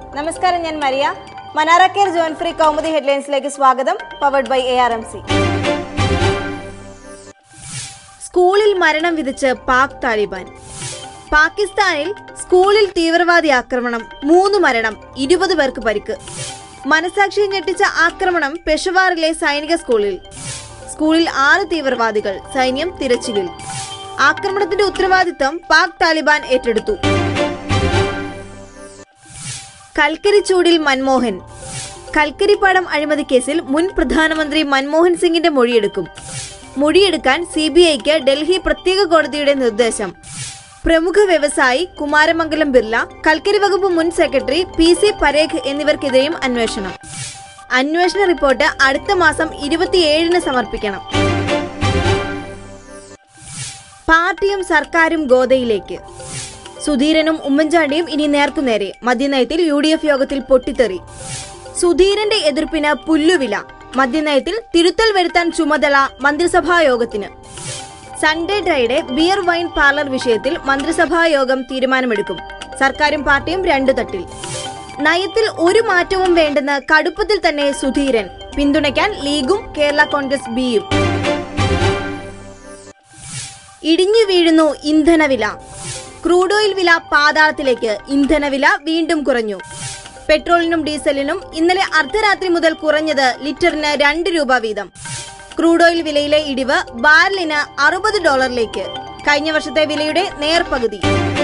നമസ്കാരം ഞാൻ മരിയ മനാറ കെയർ ജോയിൻ ഫ്രീ കൗമുദി ഹെഡ്ലൈൻസിലേക്ക് സ്വാഗതം powered by A R M C സ്കൂളിൽ മരണം വിധിച്ച് പാക് താലിബാൻ പാകിസ്ഥാനിൽ സ്കൂളിൽ തീവ്രവാദി ആക്രമണം മൂന്ന് മരണം ഇരുപത് പേർക്ക് പരിക്ക് മനസാക്ഷിയെ ഞെട്ടിച്ച ആക്രമണം പെഷവാറിലെ സൈനിക സ്കൂളിൽ സ്കൂളിൽ ആറ് തീവ്രവാദികൾ സൈന്യം തിരച്ചിലിൽ ആക്രമണത്തിന്റെ ഉത്തരവാദിത്തം പാക് താലിബാൻ ഏറ്റെടുത്തു കൽക്കരി ചൂടിൽ മൻമോഹൻ കൽക്കരിപ്പാടം അഴിമതി കേസിൽ മുൻ പ്രധാനമന്ത്രി മൻമോഹൻ സിംഗിന്റെ മൊഴിയെടുക്കും മൊഴിയെടുക്കാൻ സി ബി ഐക്ക് ഡൽഹി പ്രത്യേക കോടതിയുടെ നിർദ്ദേശം പ്രമുഖ വ്യവസായി കുമാരമംഗലം ബിർല കൽക്കരി വകുപ്പ് മുൻ സെക്രട്ടറി പി സി പരേഖ് എന്നിവർക്കെതിരെയും അന്വേഷണം അന്വേഷണ റിപ്പോർട്ട് അടുത്ത മാസം ഇരുപത്തിയേഴിന് സമർപ്പിക്കണം പാർട്ടിയും സർക്കാരും ഗോതയിലേക്ക് സുധീരനും ഉമ്മൻചാണ്ടിയും ഇനി നേർക്കുനേരെ മദ്യനയത്തിൽ യു ഡി എഫ് യോഗത്തിൽ പൊട്ടിത്തെറി സുധീരന്റെ എതിർപ്പിന് പുല്ലുവില മദ്യനയത്തിൽ തിരുത്തൽ വരുത്താൻ ചുമതല മന്ത്രിസഭാ യോഗത്തിന് Sunday dry day beer wine parlour വിഷയത്തിൽ മന്ത്രിസഭാ യോഗം തീരുമാനമെടുക്കും സർക്കാരും പാർട്ടിയും രണ്ടു തട്ടിൽ നയത്തിൽ ഒരു മാറ്റവും വേണ്ടെന്ന് കടുപ്പത്തിൽ തന്നെ സുധീരൻ പിന്തുണയ്ക്കാൻ ലീഗും കേരള കോൺഗ്രസ് ബിയും ഇടിഞ്ഞു വീഴുന്നു ഇന്ധനവില ക്രൂഡ് ഓയിൽ വില പാതാളത്തിലേക്ക് ഇന്ധനവില വീണ്ടും കുറഞ്ഞു പെട്രോളിനും ഡീസലിനും ഇന്നലെ അർദ്ധരാത്രി മുതൽ കുറഞ്ഞത് ലിറ്ററിന് രണ്ട് രൂപ വീതം ക്രൂഡ് ഓയിൽ വിലയിലെ ഇടിവ് ബാരലിന് അറുപത് ഡോളറിലേക്ക് കഴിഞ്ഞ വർഷത്തെ വിലയുടെ നേർപകുതി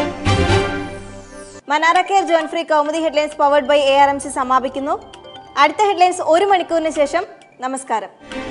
മനാറ care join free Kaumudi headlines powered by A R M C സമാപിക്കുന്നു അടുത്ത ഹെഡ്ലൈൻസ് ഒരു മണിക്കൂറിന് ശേഷം നമസ്കാരം